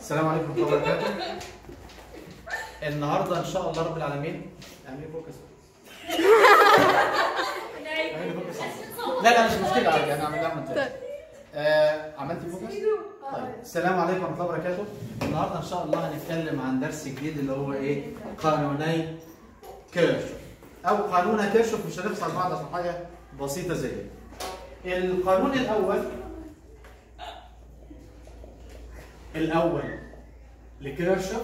السلام عليكم ورحمه الله وبركاته النهارده ان شاء الله رب العالمين اعملي فوكس اعملي فوكس لا لا مش مشكله عادي انا هعملها من تاني آه عملتي فوكس طيب السلام عليكم ورحمه الله وبركاته النهارده ان شاء الله هنتكلم عن درس جديد اللي هو ايه قانوني كيرشوف او قانون كيرشوف مش هنفصل بعض عشان حاجه بسيطه زي كده القانون الاول الاول لكيرشوف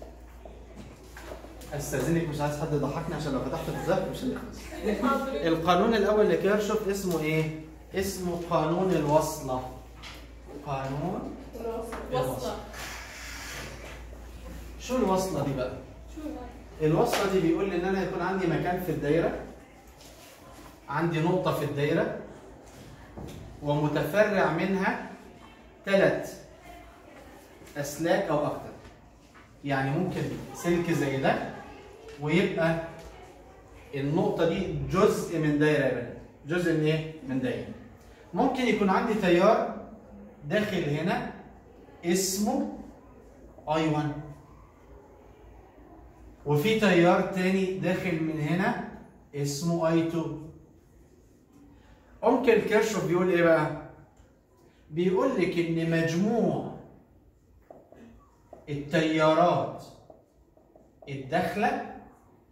استاذنك مش عايز حد يضحكني عشان لو فتحت الكتاب مش هنخلص القانون الاول لكيرشوف اسمه ايه اسمه قانون الوصله قانون وصلة شو الوصله دي بقى شو الوصله دي بيقول لي ان انا يكون عندي مكان في الدايره عندي نقطه في الدايره ومتفرع منها ثلاث اسلاك او اكتر يعني ممكن سلك زي ده ويبقى النقطه دي جزء من دايره يا بنات جزء من ايه من دايره ممكن يكون عندي تيار داخل هنا اسمه اي 1 وفي تيار تاني داخل من هنا اسمه اي 2 انكل كيرشوف بيقول ايه بقى بيقول لك ان مجموع التيارات الداخله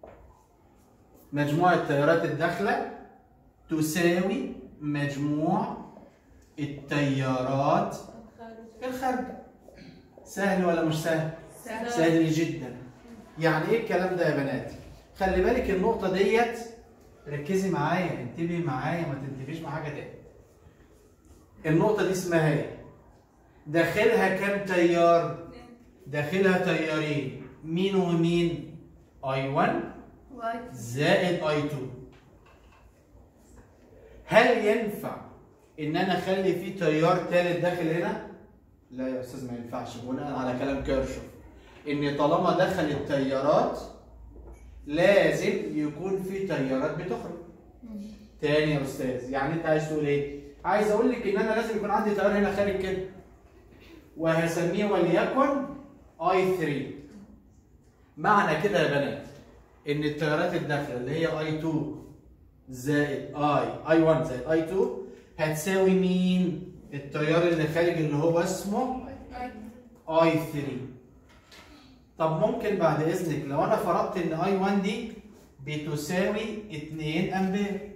مجموع التيارات الداخله تساوي مجموع التيارات الخارجه سهل ولا مش سهل سهل جدا يعني ايه الكلام ده يا بنات خلي بالك النقطه ديت ركزي معايا انتبهي معايا ما تنتبهيش مع حاجه تاني النقطه دي اسمها ايه داخلها كام تيار داخلها تيارين مين ومين اي 1 زائد اي 2 هل ينفع ان انا اخلي في تيار ثالث داخل هنا لا يا استاذ ما ينفعش بناء على كلام كيرشوف ان طالما دخل التيارات لازم يكون في تيارات بتخرج تاني يا استاذ يعني انت عايز تقول ايه عايز اقول لك ان انا لازم يكون عندي تيار هنا خارج كده وهسميه وليكن اي 3 معنى كده يا بنات ان التيارات الداخله اللي هي اي 2 زائد اي اي 1 زائد اي 2 هتساوي مين التيار اللي خارج اللي هو اسمه اي 3 طب ممكن بعد اذنك لو انا فرضت ان اي 1 دي بتساوي 2 امبير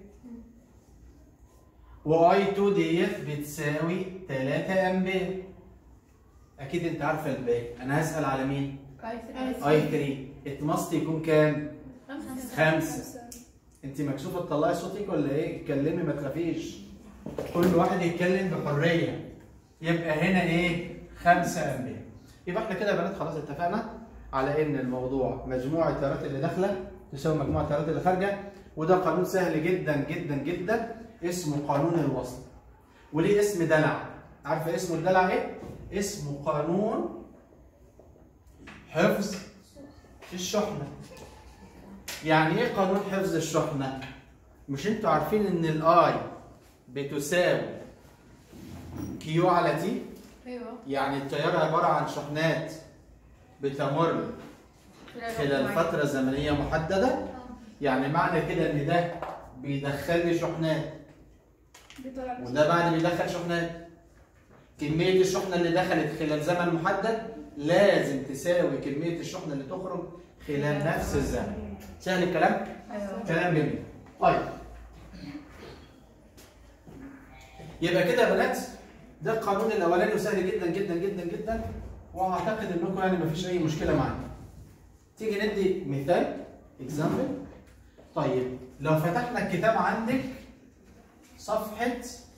واي 2 ديت بتساوي 3 امبير اكيد انت عارفه الباقي انا هسال على مين اي 3 اتمست يكون كام خمسة انت مكسوفه تطلعي صوتك ولا ايه اتكلمي ما تخافيش كل واحد يتكلم بحريه يبقى هنا ايه 5 امبير يبقى احنا كده يا بنات خلاص اتفقنا على ان الموضوع مجموع التيارات اللي داخله تساوي مجموع التيارات اللي خارجه وده قانون سهل جدا جدا جدا اسمه قانون الوصل وليه اسم دلع عارفه اسمه الدلع ايه اسمه قانون حفظ الشحنه يعني ايه قانون حفظ الشحنه مش انتوا عارفين ان الاي بتساوي كيو على تي ايوه يعني التيار عباره عن شحنات بتمر خلال فتره زمنيه محدده يعني معنى كده ان ده بيدخل لي شحنات وده بعد بيدخل شحنات كميه الشحنه اللي دخلت خلال زمن محدد لازم تساوي كميه الشحنه اللي تخرج خلال نفس الزمن سهل الكلام ايوه كلام جميل طيب يبقى كده يا بنات ده القانون الاولاني وسهل جدا جدا جدا جدا واعتقد انكم يعني مفيش اي مشكله معاه تيجي ندي مثال اكزامبل طيب لو فتحنا الكتاب عندك صفحه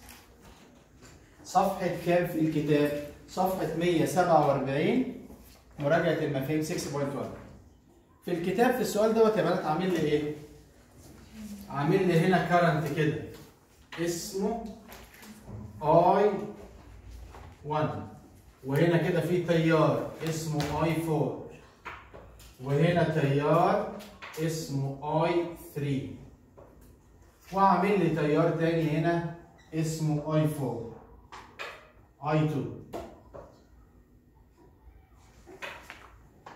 صفحه كام في الكتاب صفحه 147 مراجعه المفاهيم 6.1 في الكتاب في السؤال دوت يا بنات عامل لي ايه عامل لي هنا كارنت كده اسمه اي 1 وهنا كده في تيار اسمه اي 4 وهنا تيار اسمه اي 3 واعمل لي تيار تاني هنا اسمه اي 4 اي 2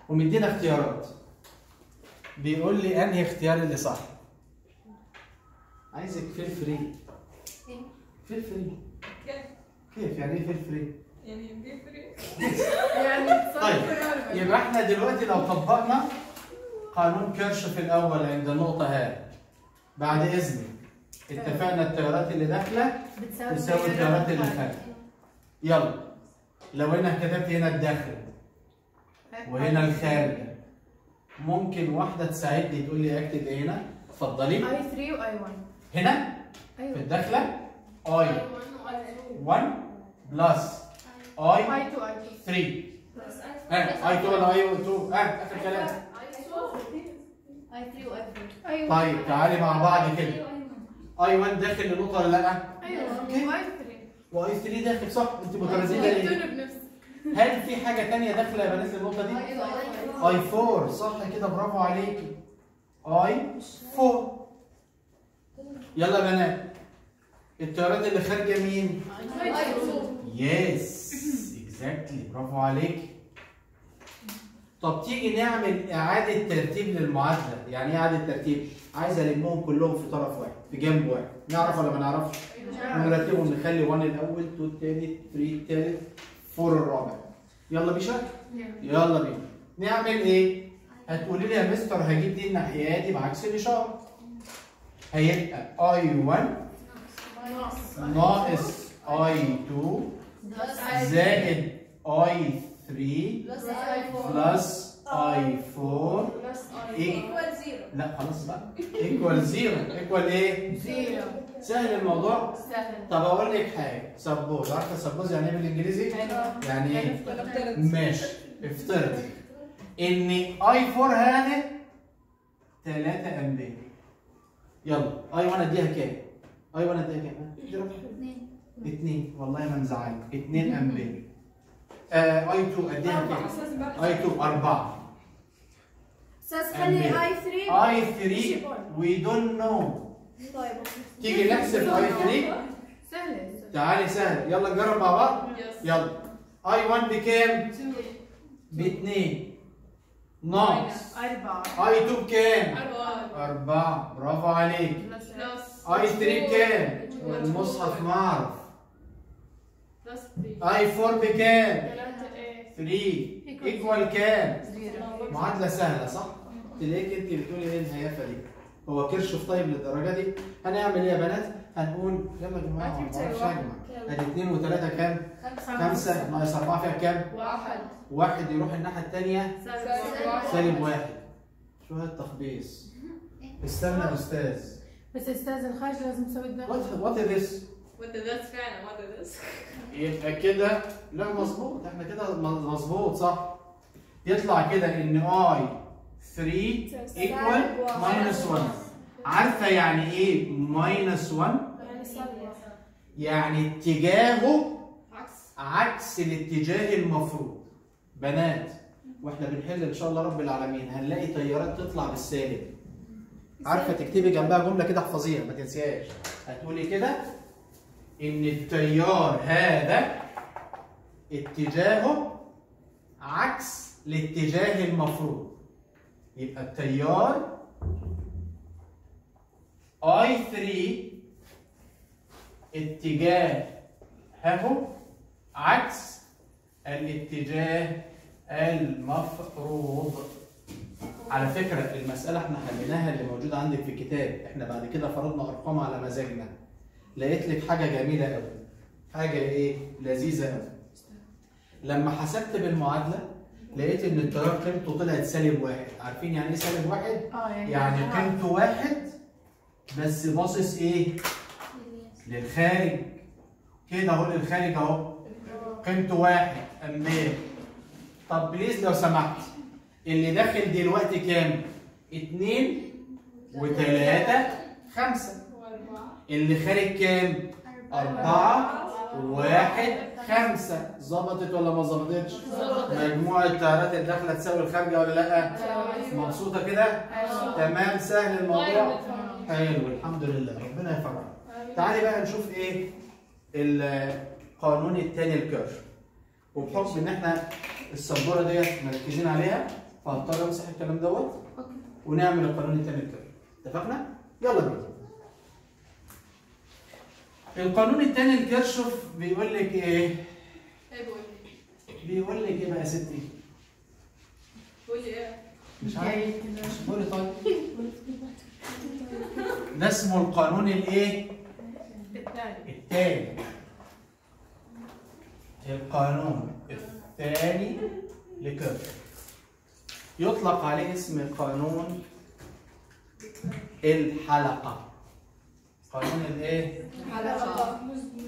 ومدينا اختيارات بيقول لي انهي اختيار اللي صح عايزك فيل فري فيل فري كيف؟ كيف يعني ايه فيل فري يعني بيفرق يعني تصرف طيب قرار. يبقى احنا دلوقتي لو طبقنا قانون كيرشوف الاول عند النقطه ها بعد اذنك اتفقنا التيارات اللي داخله تساوي التيارات اللي خارجه يلا لو انا كتبت هنا الداخل وهنا الخارجه ممكن واحده تساعدني تقول لي اكتب ايه هنا اتفضلي اي 3 واي 1 هنا في ايوه الداخله اي 1 بلس اي اي 2 اي 3 ها اي 2 ولا اي 2 ها اخر كلام اي 3 واي 4 2 ايوه طيب تعالي مع بعض كده اي 1 داخل النقطه ولا لا ايوه أوكي. واي 3 واي 3 داخل صح انت متردده ليه يكتون بنفس هل في حاجه ثانيه داخله يا بنات النقطه دي اي 4 صح كده برافو عليكي اي 4 يلا يا بنات التيارات اللي خارجه مين اي 2 يس اكزاكتلي برافو عليك طب تيجي نعمل اعاده ترتيب للمعادله يعني ايه اعاده ترتيب عايز المهم كلهم في طرف واحد في جنب واحد نعرف ولا ما نعرفش ونرتبهم نخلي 1 الاول 2 الثالث 3 الثالث 4 الرابع يلا بيشا يلا بينا نعمل ايه هتقولي لي يا مستر هجيب دي الناحيه دي بعكس الاشاره هيبقى اي 1 ناقص اي 2 زائد اي 3 بلس اي 4 إيه؟ لا خلاص بقى ايكوال زيرو ايكوال ايه؟ زيرو سهل الموضوع سهل طب اقول لك حاجه سبوز عارفه سبوز يعني ايه بالانجليزي؟ يعني ايه؟ نفترض ماشي افترض ان اي 4 هذه 3 امبير يلا اي 1 اديها كام؟ اي 1 اديها كام؟ ها؟ 2 والله ما مزعلك 2 امبير آه اي 2 اديها أربعة كام؟ أساس بقى. اي 2 4 استاذ خلي أمبير. اي 3 اي 3 وي دونت نو طيب تيجي نحسب اي 3 سهل تعالي سهل يلا نجرب مع بعض يس. يلا اي 1 بكام؟ ب 2 ناقص أربعة اي 2 بكام؟ أربعة 4 برافو عليك بلس اي 3 بكام؟ المصحف ما اعرف بلس 3 اي 4 بكام؟ 3 ايه 3 ايكوال كام؟ زيرو معادلة سهلة صح؟ تلاقيك انت بتقولي ايه الهيافة دي؟ هو كرشف طيب للدرجة دي؟ هنعمل ايه يا بنات؟ هنقول يلا يا جماعة ما بعرفش اجمع ادي 2 و3 كام؟ 5 ناقص 4 فيها كام؟ واحد واحد يروح الناحية التانية سالب واحد سالب واحد شو هالتخبيص؟ استنى يا استاذ بس استاذ الخارج لازم تسوي الدخل وات وات ذس؟ what did that فعلا what did this يبقى كده لا مظبوط احنا كده مظبوط صح يطلع كده ان اي 3 ايكوال ماينس 1 عارفه يعني ايه ماينس 1 يعني سالب واحد يعني اتجاهه عكس عكس الاتجاه المفروض بنات واحنا بنحل ان شاء الله رب العالمين هنلاقي تيارات تطلع بالسالب عارفه تكتبي جنبها جمله كده احفظيها ما تنسيهاش هتقولي كده ان التيار هذا اتجاهه عكس الاتجاه المفروض يبقى التيار اي 3 اتجاهه عكس الاتجاه المفروض على فكرة المسألة احنا حليناها اللي موجودة عندك في الكتاب احنا بعد كده فرضنا أرقام على مزاجنا لقيت لك حاجة جميلة قوي حاجة ايه لذيذة قوي لما حسبت بالمعادلة لقيت ان التيار قيمته طلعت سالب واحد عارفين يعني ايه سالب واحد؟ اه يعني يعني قيمته واحد بس باصص ايه؟ للخارج كده اهو للخارج اهو قيمته واحد امبير طب بليز لو سمحت اللي داخل دلوقتي كام؟ اتنين وتلاتة خمسة وأربعة اللي خارج كام؟ أربعة واحد خمسة ظبطت ولا ما ظبطتش؟ مجموع التيارات الداخلة تساوي الخارجة ولا لأ؟ مبسوطة كده؟ تمام سهل الموضوع؟ حلو الحمد لله ربنا يفرحك تعالي بقى نشوف ايه القانون الثاني الكيرش وبحكم ان احنا السبوره ديت مركزين عليها فهضطر امسح الكلام دوت اوكي ونعمل القانون التاني كده اتفقنا؟ يلا بينا القانون التاني الكرشوف بيقول لك ايه؟ ايه بقول بيقول لك ايه بقى يا ستي؟ بقول لي ايه مش عارف قولي طيب ده اسمه القانون الايه؟ الثاني الثاني القانون الثاني لكيرشوف يطلق عليه اسم قانون الحلقة قانون الايه؟ حلقة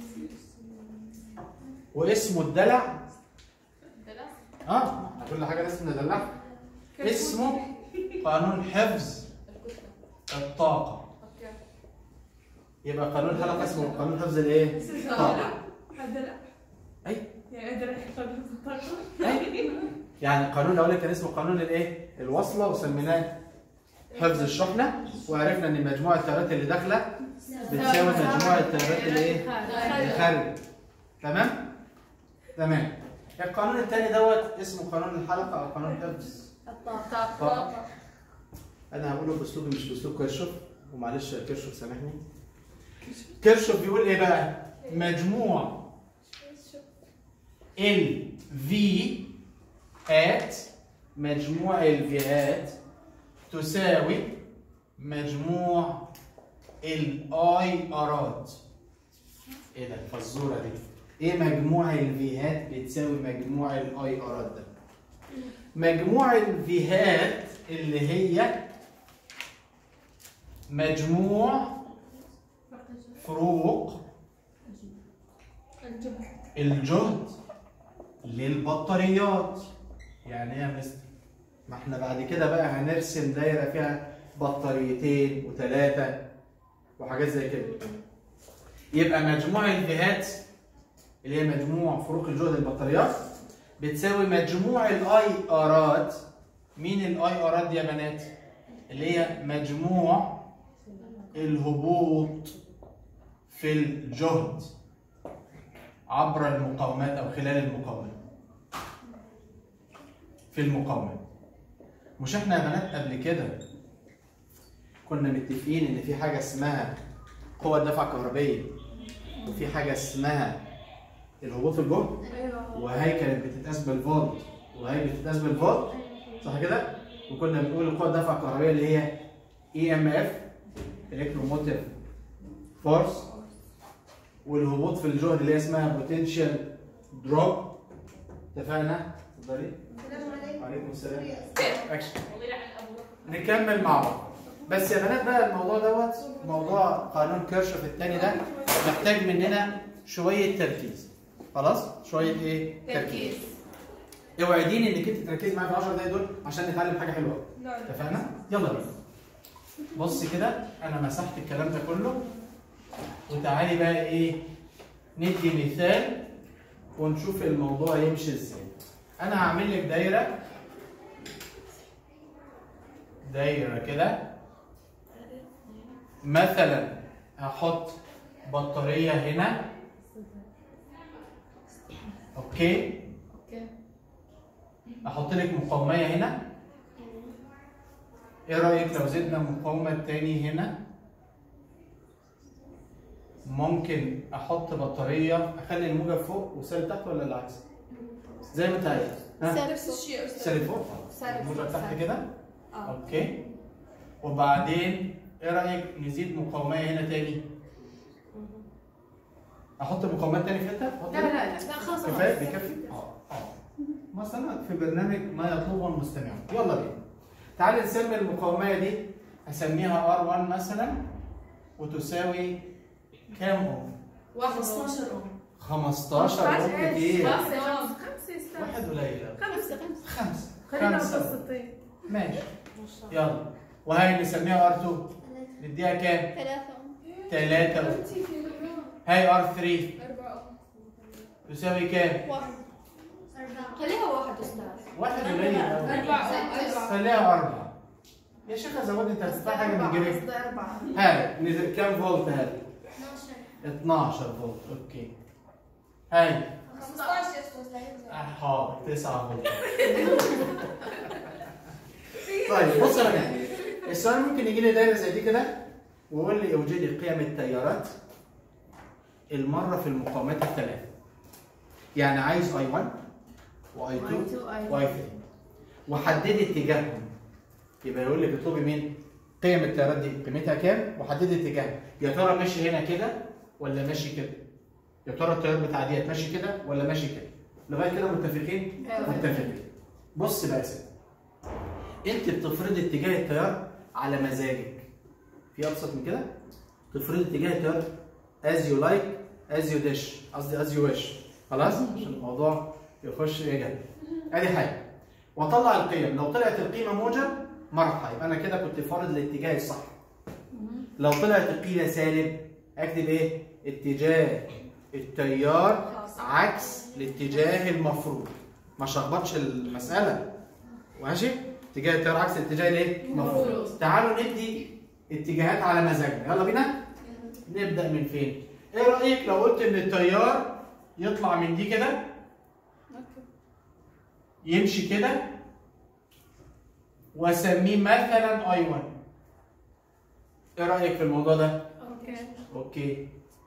واسمه الدلع دلع اه كل حاجة لازم ندلعها اسمه قانون حفظ الطاقة اوكي يبقى قانون الحلقة اسمه قانون حفظ الايه؟ الطاقة دلع أي. يعني دلع يحفظ الطاقة أي. يعني قانون الاولاني كان اسمه قانون الايه؟ الوصلة وسميناه حفظ الشحنة وعرفنا ان مجموع التيارات اللي داخلة بتساوي مجموع التيارات الايه؟ الخارج تمام؟ تمام القانون الثاني دوت اسمه قانون الحلقة او قانون حفظ الطاقة طاقة انا هقوله باسلوبي مش باسلوب كيرشوف ومعلش يا كيرشوف سامحني كيرشوف بيقول ايه بقى؟ مجموع ال في ات مجموع الفيهات تساوي مجموع الاي ارات ايه ده الفزوره دي ايه مجموع الفيهات بتساوي مجموع الاي ارات ده مجموع الفيهات اللي هي مجموع فروق الجهد للبطاريات يعني ايه يا مستر؟ ما احنا بعد كده بقى هنرسم دايره فيها بطاريتين وثلاثه وحاجات زي كده يبقى مجموع الفيهات اللي هي مجموع فروق الجهد للبطاريات بتساوي مجموع الاي ارات مين الاي ارات دي يا بنات اللي هي مجموع الهبوط في الجهد عبر المقاومات او خلال المقاومات في المقاومة مش احنا يا بنات قبل كده كنا متفقين ان في حاجه اسمها قوه الدفع الكهربيه وفي حاجه اسمها الهبوط في الجهد وهي كانت بتتقاس بالفولت وهي بتتقاس بالفولت صح كده؟ وكنا بنقول القوه الدفع الكهربائيه اللي هي اي ام اف الكتروموتيف فورس والهبوط في الجهد اللي هي اسمها بوتنشال دروب اتفقنا؟ اتفضلي السلام عليكم وعليكم السلام اكشن والله يلعن ابوك نكمل مع بعض بس يا بنات بقى الموضوع دوت موضوع قانون كيرشوف الثاني ده محتاج مننا شويه تركيز خلاص شويه ايه تركيز اوعديني انك انت تركزي معايا في 10 دقايق دول عشان نتعلم حاجه حلوه نعم اتفقنا يلا بينا بص كده انا مسحت الكلام ده كله وتعالي بقى ايه ندي مثال ونشوف الموضوع يمشي ازاي انا هعمل لك دايره دايره كده مثلا هحط بطاريه هنا اوكي اوكي احط لك مقاوميه هنا ايه رايك لو زدنا مقاومه تاني هنا ممكن احط بطاريه اخلي الموجب فوق وسالب تحت ولا العكس زي ما انت عايز ها نفس الشيء سالب فوق سالب الموجب فوق، تحت سالب. كده اه اوكي وبعدين ايه رايك نزيد مقاوميه هنا تاني احط مقاومات تاني في حته أحط لا لا لا لا خلاص كفايه خلاص. بيكفي اه اه مثلا في برنامج ما يطلبه المستمعون يلا بينا تعالي نسمي المقاومه دي اسميها R1 مثلا وتساوي كام اوم؟ واحد 15 اوم 15 اوم كتير خمسة خمسة خمسة يستاهل واحد قليل أوي. خمسة خمسة خمسة خلينا خمسة متوسطين ماشي يلا وهي نسميها R2 نديها كام؟ ثلاثة اوم 3 اوم هاي R3 أربعة تساوي كام؟ واحد خليها واحد استاذ واحد قليل أوي. أربعة أربعة خليها أربعة يا شيخة زودي أنت هتدفع حاجة من جيبك قصدي أربعة هاي نزل كام فولت هاي؟ 12 فولت اوكي هاي 15 يا استاذ لا ينزل. آه، حاضر 9 فولت طيب بص يا بنات السؤال ممكن يجي لي دايره زي دي كده ويقول لي اوجدي قيم التيارات المره في المقاومات الثلاثه يعني عايز اي 1 واي 2 واي 3 وحددي اتجاههم يبقى يقول لي بتطلبي مين؟ قيم التيارات دي قيمتها كام؟ وحددي اتجاهها يا ترى ماشي هنا كده ولا ماشي كده؟ يا ترى التيار بتاع ديت ماشي كده ولا ماشي كده؟ لغايه كده متفقين؟ أيوة. متفقين بص بقى يا ستي انت بتفرضي اتجاه التيار على مزاجك في ابسط من كده تفرضي اتجاه التيار as you like as you dish قصدي as you wish خلاص عشان الموضوع يخش يجري ادي حاجه واطلع القيم لو طلعت القيمه موجب مرحبا يبقى انا كده كنت فارض الاتجاه الصح لو طلعت القيمه سالب اكتب ايه اتجاه التيار عكس الاتجاه المفروض ما شخبطش المساله ماشي اتجاه التيار عكس الاتجاه الايه المفروض تعالوا ندي اتجاهات على مزاجنا يلا بينا نبدا من فين ايه رايك لو قلت ان التيار يطلع من دي كده يمشي كده واسميه مثلا اي 1 ايه رايك في الموضوع ده اوكي اوكي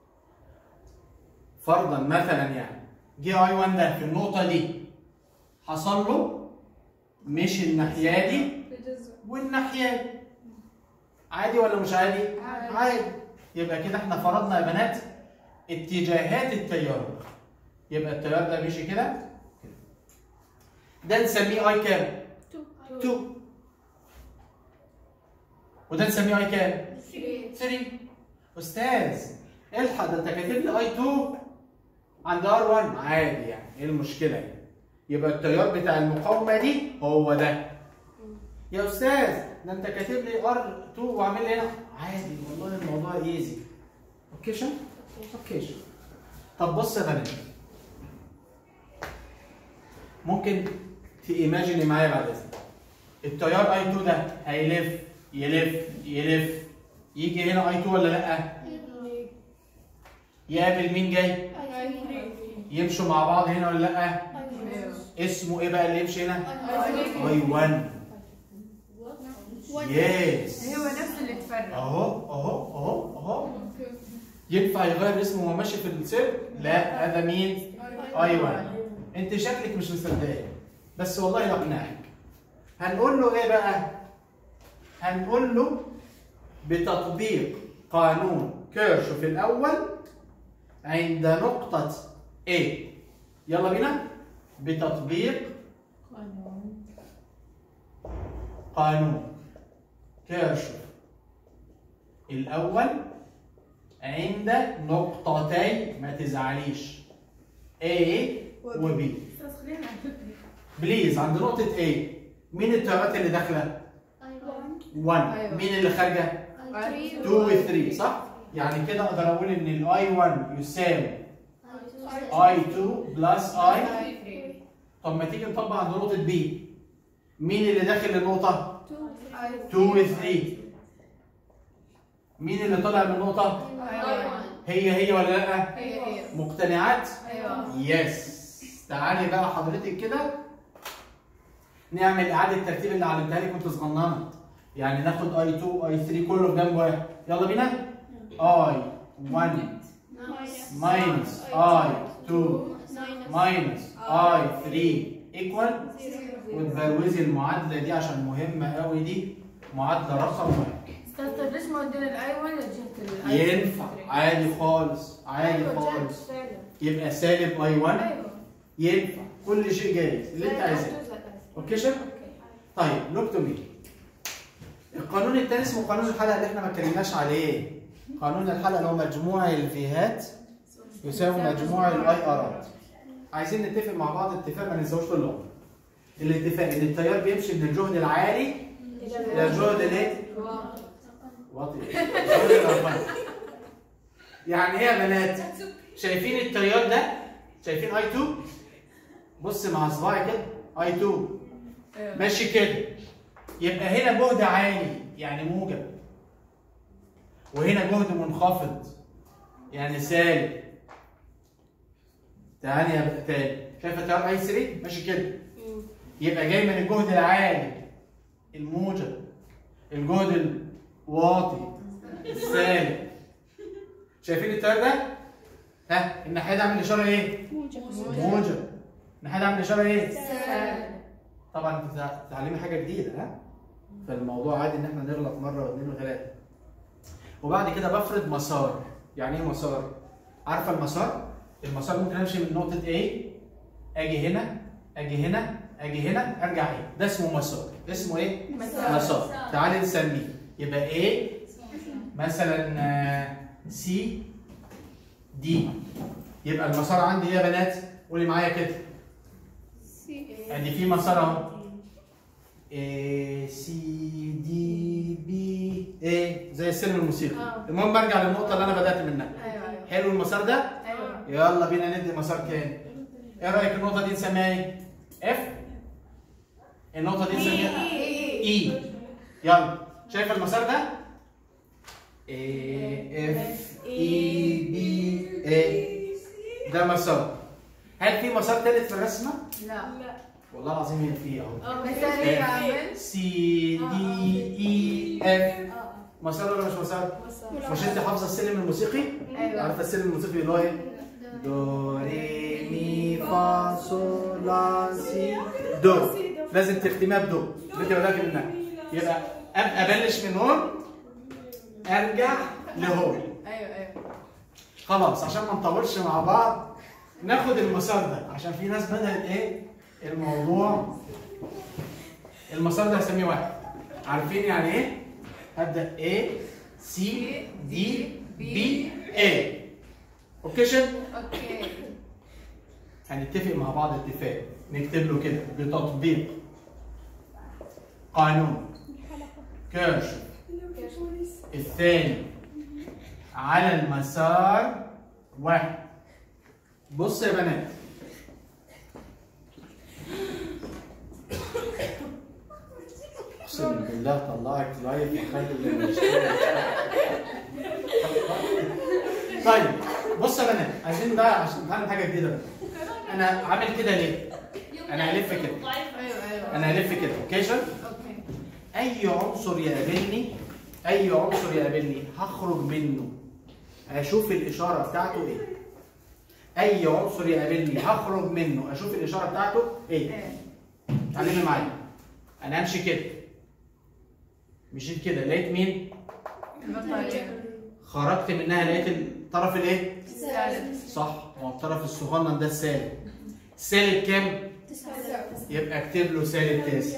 فرضا مثلا يعني جه اي 1 ده في النقطه دي حصل له مشي الناحيه دي والناحيه دي عادي ولا مش عادي؟ عادي. عادي يبقى كده احنا فرضنا يا بنات اتجاهات التيار يبقى التيار ده مشي كده ده نسميه اي كام؟ 2 وده نسميه اي كام؟ 3 استاذ الحق ده انت كاتب لي اي 2 عند ار 1 عادي يعني ايه المشكله يعني يبقى التيار بتاع المقاومه دي هو ده يا استاذ ده انت كاتب لي ار 2 وعامل لي هنا عادي والله الموضوع ايزي اوكي شا اوكي شا طب بص يا بنات ممكن تيماجيني معايا بعد اذنك التيار اي 2 ده هيلف يلف يلف يجي هنا اي 2 ولا لا يقابل مين جاي يمشوا مع بعض هنا ولا لا اسمه ايه بقى اللي يمشي هنا اي 1 يس هو نفس اللي اتفرق اهو اهو اهو اهو ينفع يغير اسمه وهو ماشي في السير؟ لا هذا مين؟ اي 1 انت شكلك مش مصدقني بس والله بقنعك هنقول له ايه بقى؟ هنقول له بتطبيق قانون كيرشوف الاول عند نقطة A يلا بينا بتطبيق قانون كيرشوف الأول عند نقطتي ما تزعليش A و B بليز عند نقطة A مين التيارات اللي داخلة؟ 1 أيوة. مين اللي خارجة؟ 2 و 3 صح؟ يعني كده اقدر اقول ان الاي 1 يساوي اي 2 بلس اي طب ما تيجي نطبق عند نقطة B مين اللي داخل النقطة؟ 2 و 3 مين اللي طالع من النقطة؟ هي هي ولا لا؟ هي هي مقتنعات؟ ايوه يس تعالي بقى حضرتك كده نعمل اعاده ترتيب اللي علمتها لك وانت صغننه يعني ناخد اي 2 اي 3 كله في جنب واحد يلا بينا اي 1 ماينس اي 2 ماينس اي 3 ايكوال وتبروزي المعادله دي عشان مهمه قوي دي معادله رقم واحد استاذ ليش ما ودينا الاي 1 لجهه الاي ينفع عادي خالص عادي خالص يبقى سالب اي 1 ايوه ينفع كل شيء جايز اللي انت عايزاه اوكي شباب طيب لوك تو مي القانون الثاني اسمه قانون الحلقه اللي احنا ما اتكلمناش عليه قانون الحلقه اللي هو مجموع الفيهات يساوي مجموع الاي ارات عايزين نتفق مع بعض اتفاق ما ننساوش طول العمر الاتفاق ان التيار بيمشي من الجهد العالي الى الجهد الايه؟ واطي الجهد الأربعي. يعني ايه يا بنات؟ شايفين التيار ده؟ شايفين اي 2 بص مع صباعي كده اي 2 ماشي كده يبقى هنا جهد عالي يعني موجب وهنا جهد منخفض يعني سالب تعالي يا تاني شايفه التيار اي 3 ماشي كده يبقى جاي من الجهد العالي الموجب الجهد الواطي السالب شايفين التيار ده؟ ها الناحيه دي عامل اشاره ايه؟ موجب الناحيه دي عامل اشاره ايه؟ سالب طبعا انت بتتع- بتتعلمي حاجه جديده ها فالموضوع عادي ان احنا نغلط مره واثنين وثلاثه وبعد كده بفرض مسار يعني ايه مسار عارفه المسار المسار ممكن امشي من نقطه A اجي هنا اجي هنا اجي هنا ارجع A ده اسمه مسار اسمه ايه مسار. مسار تعالي نسميه يبقى A مثلا آه، C D يبقى المسار عندي ايه يا بنات قولي معايا كده ادي في مسار اهو A C D B A زي السلم الموسيقي آه. المهم برجع للنقطة اللي أنا بدأت منها ايوه ايوه حلو المسار ده ايوه يلا بينا ندي مسار تاني ايه رأيك النقطة دي نسميها ايه؟ F النقطة دي نسميها E يلا شايف المسار ده؟ A F E B A ده مسار هل في مسار تالت في الرسمة؟ لا والله العظيم هي في اهو مثال ايه يا عامل؟ سي دي اي اف مسار ولا مش مسار؟ مش انت حافظه السلم الموسيقي؟ ايوه عارفه السلم الموسيقي اللي هو ايه؟ دو ري مي فا صول لا سي دو لازم تختميها بدو اللي انت بدات منها يبقى أب- ابلش من هون ارجع لهون ايوه ايوه خلاص عشان ما نطولش مع بعض ناخد المسار ده عشان في ناس بدأت ايه الموضوع المسار ده هسميه واحد عارفين يعني ايه؟ هبدأ A C D B A اوكيشن اوكي هنتفق مع بعض اتفاق نكتب له كده بتطبيق قانون كيرش الثاني على المسار واحد بص يا بنات اقسم بالله طلعك لايف وخلي اللي مشترك. طيب بص يا بنات عايزين بقى عشان نتعلم حاجه جديده بقى. انا عامل كده ليه؟ انا هلف كده ايوه ايوه انا هلف كده اوكيشن اوكي اي عنصر يقابلني اي عنصر يقابلني هخرج منه اشوف الاشاره بتاعته ايه اي عنصر يقابلني هخرج منه اشوف الاشاره بتاعته ايه ايه تعلمي معايا انا همشي كده مشيت كده لقيت مين البطارية خرجت منها لقيت الطرف الايه سالب صح هو الطرف الصغنن ده السالب سالب كام يبقى اكتب له سالب تاسع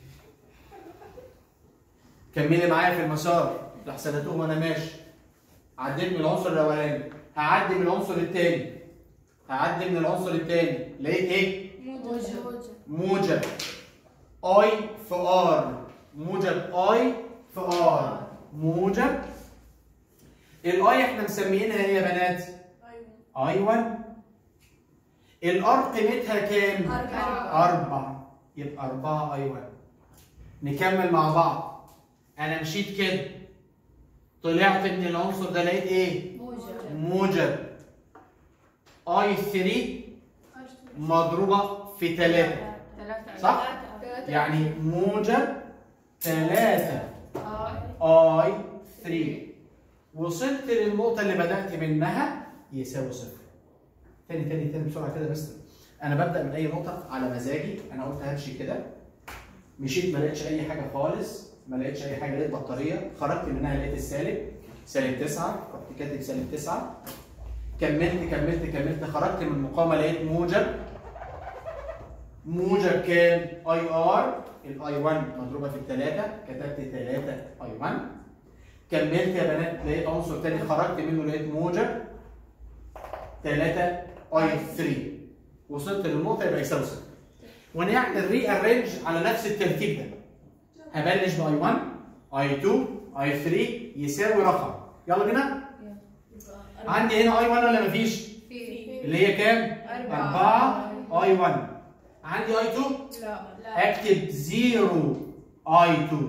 كملي معايا في المسار لحسن هتقوم وانا ماشي عديت من العنصر الاولاني هعدي من العنصر الثاني هعدي من العنصر الثاني لقيت ايه موجب موجب اي في ار موجب اي في ار موجب الاي احنا مسميينها ايه يا بنات اي 1 الار قيمتها كام أربعة. أربعة يبقى أربعة أي 1 نكمل مع بعض أنا مشيت كده طلعت من العنصر ده لقيت إيه؟ موجب موجب اي 3 مضروبة في 3 ثلاثة صح؟ يعني موجب 3 آه. اي 3 وصلت للنقطة اللي بدأت منها يساوي صفر. تاني تاني تاني بسرعة كده بس أنا ببدأ من أي نقطة على مزاجي، أنا قلت همشي كده. مشيت ما لقيتش أي حاجة خالص، ما لقيتش أي حاجة لقيت بطارية، خرجت منها لقيت السالب سالب 9 رحت كاتب سالب 9 كملت كملت كملت خرجت من المقاومة لقيت موجب موجب كام؟ اي ار الاي 1 مضروبه في الثلاثه كتبت 3 اي 1 كملت يا بنات لقيت عنصر تاني خرجت منه لقيت موجب 3 اي 3 وصلت للنقطه يبقى يساوي صفر ونعمل ري ارينج على نفس الترتيب ده هبلش باي 1 اي 2 اي 3 يساوي رقم يلا بينا عندي هنا اي 1 ولا مفيش؟ اللي هي كام؟ 4 اي 1 عندي اي 2 لا اكتب 0 اي 2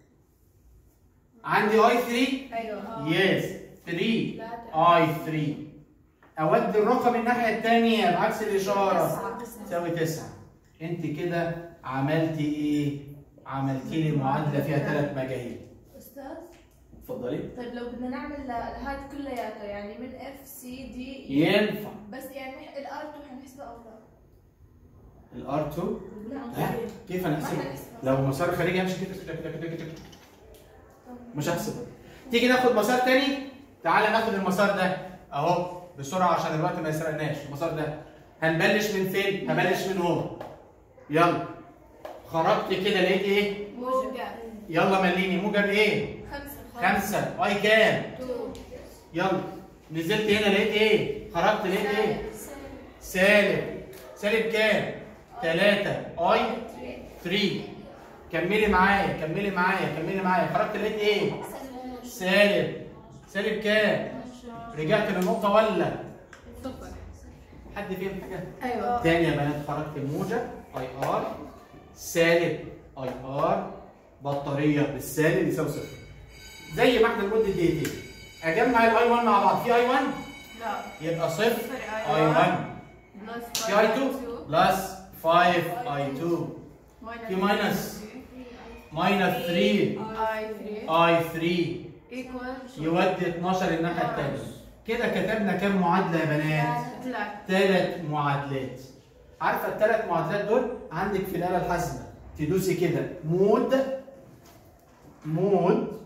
عندي اي 3 ايوه يس 3 اي 3 اودي الرقم الناحيه الثانيه بعكس الاشاره تساوي 9 انت كده عملتي ايه عملت لي معادله فيها ثلاث مجاهيل استاذ اتفضلي طيب لو بدنا نعمل ل- لهاد كلياتها يعني من اف سي دي ينفع بس يعني الار 2 حنحسبها او لا؟ الار 2 لا ها كيف انا احسبها؟ لو مسار خارجي امشي كده كده كده كده كده مش هحسبها تيجي ناخد مسار تاني تعالى ناخد المسار ده اهو بسرعه عشان الوقت ما يسرقناش المسار ده هنبلش من فين؟ هبلش من هون يلا خرجت كده لقيت ايه؟ موجب يلا مليني موجب ايه؟ خمسة خمسة اي كام؟ يلا نزلت هنا لقيت ايه؟ خرجت لقيت ايه؟ سالب سالب كام؟ 3 اي 3 كملي معايا كملي معايا كملي معايا خرجت لقيت ايه؟ سالب سالب كام؟ رجعت للنقطة ولا؟ صفر حد فيهم حاجة؟ ايوه تاني يا بنات خرجت موجب اي ار سالب اي ار بطارية بالسالب يساوي صفر زي ما احنا لمدة دقيقتين اجمع الاي 1 مع بعض في اي 1 لا يبقى صفر صفر اي 1 بلس في اي 2 بلس 5 اي 2 في ماينس ماينس 3 اي 3 اي 3 ايكوال يودي 12 الناحية التانية كده كتبنا كام معادلة يا بنات؟ ثلاثة ثلاث معادلات عارفة الثلاث معادلات دول عندك في الآلة الحاسبة تدوسي كده مود مود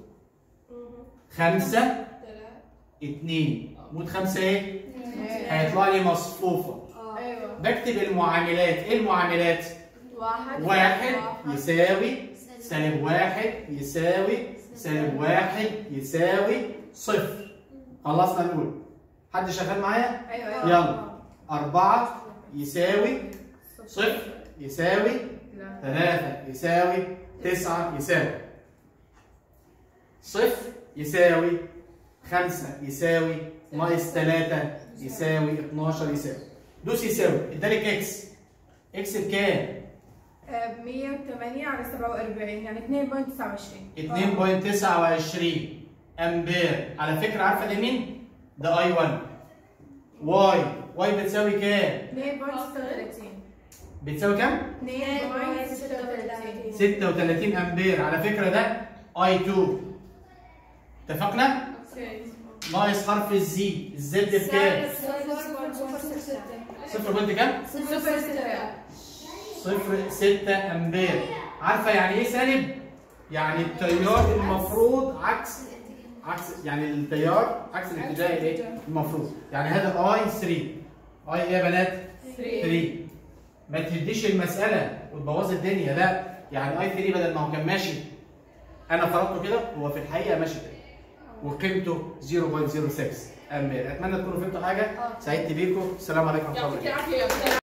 خمسة اتنين مود خمسة ايه؟ هيطلع لي مصفوفة ايوه بكتب المعاملات ايه المعاملات؟ واحد واحد يساوي سالب واحد يساوي سالب واحد يساوي صفر خلصنا الأولى حد شغال معايا؟ ايوه يلا أربعة يساوي صفر يساوي لا ثلاثة يساوي تسعة يساوي صفر يساوي خمسة يساوي ناقص ثلاثة يساوي 12 يساوي دوس يساوي ادالك اكس اكس بكام؟ ب 108 على 47 يعني 2.29 2.29 امبير على فكرة عارفة ده مين؟ ده اي 1 واي واي بتساوي كام؟ 2.36 بتساوي كام؟ 2.36 36 امبير على فكره ده اي 2 اتفقنا؟ ناقص حرف الزي الزد بكام؟ صفر بنت كام؟ صفر ستة صفر 6 امبير عارفه يعني ايه سالب؟ يعني التيار المفروض عكس عكس يعني التيار عكس الاتجاه الايه؟ المفروض يعني هذا اي 3 اي ايه يا بنات؟ 3 ما تهديش المساله وتبوظ الدنيا لا يعني اي 3 بدل ما هو كان ماشي انا فرضته كده هو في الحقيقه ماشي كده وقيمته 0.06 امبير اتمنى تكونوا فهمتوا حاجه سعدت بيكم السلام عليكم ورحمه الله وبركاته يعطيك العافيه